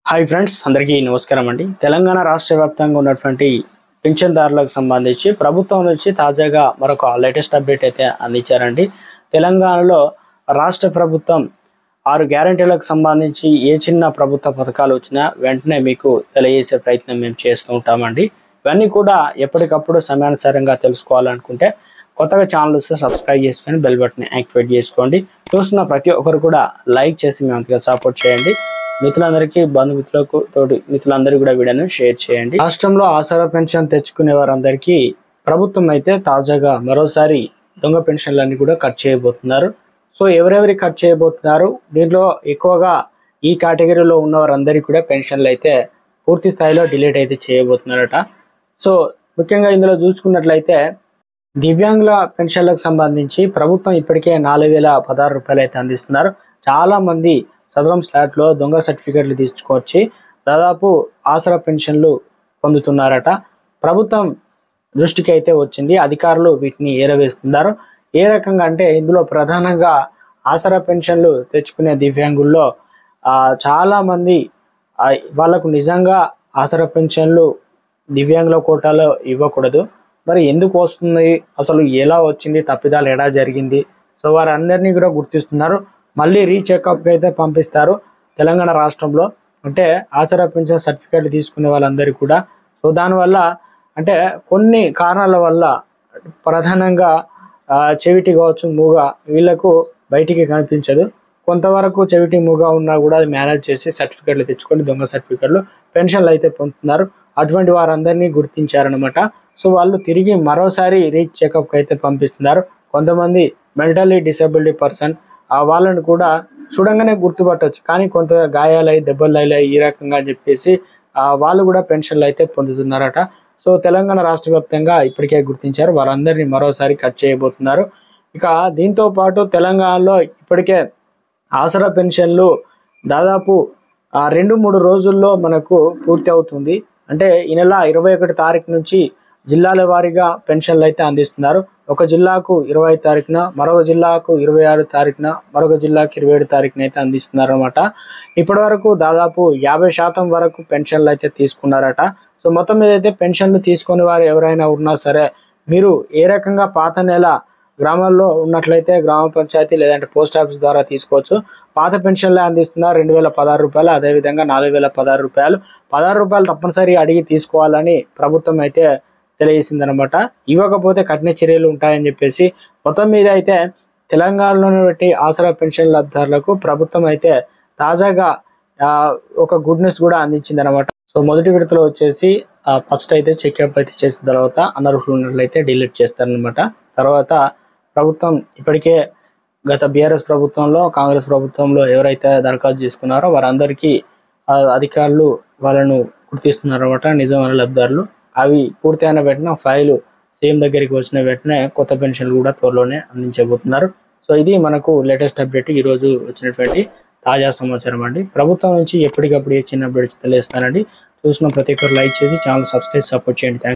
Hi friends అందరికీ నమస్కారం అండి తెలంగాణ రాష్ట్ర వ్యాప్తంగా ఉన్నటువంటి పింఛన్దారులకు సంబంధించి ప్రభుత్వం నుంచి తాజాగా మరొక లేటెస్ట్ అప్డేట్ అయితే అందించారండి తెలంగాణలో రాష్ట్ర ప్రభుత్వం ఆరు గ్యారంటీలకు సంబంధించి ఏ చిన్న ప్రభుత్వ పథకాలు వచ్చినా వెంటనే మీకు తెలియజేసే ప్రయత్నం మేము చేస్తూ ఉంటామండి ఇవన్నీ కూడా ఎప్పటికప్పుడు సమయానుసారంగా తెలుసుకోవాలనుకుంటే కొత్తగా ఛానల్ వస్తే సబ్స్క్రైబ్ చేసుకొని బెల్ బటన్ యాక్టివేట్ చేసుకోండి చూస్తున్న ప్రతి ఒక్కరు కూడా లైక్ చేసి మేము అంతగా సపోర్ట్ చేయండి మిత్రులందరికీ బంధుమిత్రులకు తోటి మిత్రులందరూ కూడా వీడియోను షేర్ చేయండి రాష్ట్రంలో ఆసరా పెన్షన్ తెచ్చుకునే వారందరికీ ప్రభుత్వం అయితే తాజాగా మరోసారి దొంగ పెన్షన్లన్నీ కూడా కట్ చేయబోతున్నారు సో ఎవరెవరి కట్ చేయబోతున్నారు దీంట్లో ఎక్కువగా ఈ కేటగిరీలో ఉన్న వారందరికీ కూడా పెన్షన్లు అయితే పూర్తి స్థాయిలో డిలీట్ అయితే చేయబోతున్నారట సో ముఖ్యంగా ఇందులో చూసుకున్నట్లయితే దివ్యాంగుల పెన్షన్లకు సంబంధించి ప్రభుత్వం ఇప్పటికే నాలుగు వేల పదహారు రూపాయలు అయితే అందిస్తున్నారు చాలా మంది సదరం స్లాట్లో దొంగ సర్టిఫికెట్లు తీసుకొచ్చి దాదాపు ఆసరా పెన్షన్లు పొందుతున్నారట ప్రభుత్వం దృష్టికి అయితే వచ్చింది అధికారులు వీటిని ఏరవేస్తున్నారు ఏ రకంగా అంటే ఇందులో ప్రధానంగా ఆసరా పెన్షన్లు తెచ్చుకునే దివ్యాంగుల్లో ఆ, చాలా మంది ఆ, వాళ్ళకు నిజంగా ఆసరా పెన్షన్లు దివ్యాంగుల కోటాలో ఇవ్వకూడదు మరి ఎందుకు వస్తుంది అసలు ఎలా వచ్చింది తప్పిదాలు ఎలా జరిగింది సో వారందరినీ కూడా గుర్తిస్తున్నారు మళ్ళీ రీచెకప్ అయితే పంపిస్తారు తెలంగాణ రాష్ట్రంలో అంటే ఆసరా పెన్షన్ సర్టిఫికేట్ తీసుకునే వాళ్ళందరికీ కూడా సో దానివల్ల అంటే కొన్ని కారణాల వల్ల ప్రధానంగా ఆ, చెవిటి కావచ్చు మూగ వీళ్ళకు బయటికి కనిపించదు కొంతవరకు చెవిటి మూగ ఉన్నా కూడా అది మేనేజ్ చేసి సర్టిఫికెట్లు తెచ్చుకొని దొంగ సర్టిఫికెట్లు పెన్షన్లు అయితే పొందుతున్నారు అటువంటి వారందరినీ గుర్తించారనమాట సో వాళ్ళు తిరిగి మరోసారి రీచ్ చెకప్కి అయితే పంపిస్తున్నారు కొంతమంది మెంటల్లీ డిసబిలిటీ పర్సన్ ఆ వాళ్ళని కూడా చూడంగానే గుర్తుపట్టవచ్చు కానీ కొంత గాయాలై దెబ్బలు తగిలాయి ఈ రకంగా అని చెప్పేసి ఆ వాళ్ళు కూడా పెన్షన్లు అయితే పొందుతున్నారట సో తెలంగాణ రాష్ట్ర వ్యాప్తంగా ఇప్పటికే గుర్తించారు వారందరినీ మరోసారి కట్ చేయబోతున్నారు ఇక దీంతో పాటు తెలంగాణలో ఇప్పటికే ఆసరా పెన్షన్లు దాదాపు ఆ, రెండు మూడు రోజుల్లో మనకు పూర్తి అవుతుంది అంటే ఈ నెల ఇరవై ఒకటి తారీఖు నుంచి జిల్లాల వారీగా పెన్షన్లు అయితే అందిస్తున్నారు ఒక జిల్లాకు ఇరవై తారీఖున మరొక జిల్లాకు ఇరవై ఆరు తారీఖున మరొక జిల్లాకు ఇరవై ఏడు తారీఖున అయితే అందిస్తున్నారు అనమాట ఇప్పటి వరకు దాదాపు యాభై శాతం వరకు పెన్షన్లు అయితే తీసుకున్నారట సో మొత్తం మీద అయితే పెన్షన్లు తీసుకునే వారు ఎవరైనా ఉన్నా సరే మీరు ఏ రకంగా పాత నెల గ్రామాల్లో ఉన్నట్లయితే గ్రామ పంచాయతీ లేదంటే పోస్ట్ ఆఫీస్ ద్వారా తీసుకోవచ్చు పాత పెన్షన్లే అందిస్తున్నారు రెండు వేల పదహారు రూపాయలు అదేవిధంగా నాలుగు వేల పదహారు రూపాయలు పదహారు రూపాయలు తప్పనిసరి అడిగి తీసుకోవాలని ప్రభుత్వం అయితే తెలియజేసిందనమాట ఇవ్వకపోతే కఠిన చర్యలు ఉంటాయని చెప్పేసి మొత్తం మీద అయితే తెలంగాణలోని బట్టి ఆసరా పెన్షన్ లబ్ధిదారులకు ప్రభుత్వం అయితే తాజాగా ఆ, ఒక గుడ్ న్యూస్ కూడా అందించింది అనమాట సో మొదటి విడతలో వచ్చేసి ఫస్ట్ అయితే చెక్అప్ అయితే చేసిన తర్వాత అనర్హులు ఉన్నట్లయితే డిలీట్ చేస్తారనమాట తర్వాత ప్రభుత్వం ఇప్పటికే గత బీఆర్ఎస్ ప్రభుత్వంలో కాంగ్రెస్ ప్రభుత్వంలో ఎవరైతే దరఖాస్తు చేసుకున్నారో వారందరికీ ఆ, అధికారులు వాళ్ళను గుర్తిస్తున్నారు అనమాట నిజమైన లబ్ధిదారులు అవి పూర్తయిన వెంటనే ఫైలు సేమ్ దగ్గరికి వచ్చిన వెంటనే కొత్త పెన్షన్లు కూడా త్వరలోనే అందించబోతున్నారు సో ఇది మనకు లేటెస్ట్ అప్డేట్ ఈ రోజు వచ్చినటువంటి తాజా సమాచారం అండి ప్రభుత్వం నుంచి ఎప్పటికప్పుడు ఏ చిన్న అప్డేట్స్ తెలియస్తానండి చూసిన ప్రతి ఒక్కరు లైక్ చేసి ఛానల్ సబ్స్క్రైబ్ సపోర్ట్ చేయండి Thank you.